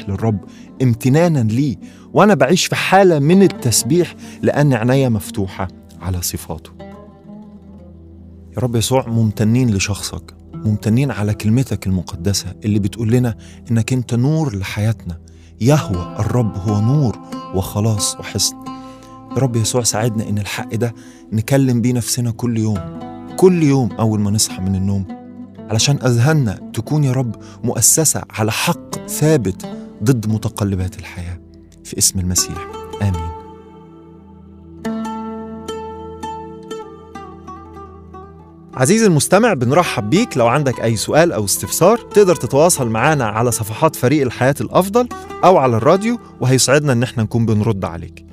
بسبح للرب امتنانا ليه وأنا بعيش في حالة من التسبيح لأن عينيا مفتوحة على صفاته يا رب يسوع ممتنين لشخصك ممتنين على كلمتك المقدسة اللي بتقول لنا إنك أنت نور لحياتنا يهوى الرب هو نور وخلاص وحسن يا رب يسوع ساعدنا إن الحق ده نكلم بيه نفسنا كل يوم كل يوم أول ما نصحى من النوم علشان أذهاننا تكون يا رب مؤسسة على حق ثابت ضد متقلبات الحياة في اسم المسيح آمين عزيزي المستمع بنرحب بيك لو عندك أي سؤال أو استفسار تقدر تتواصل معنا على صفحات فريق الحياة الأفضل أو على الراديو وهيسعدنا إن احنا نكون بنرد عليك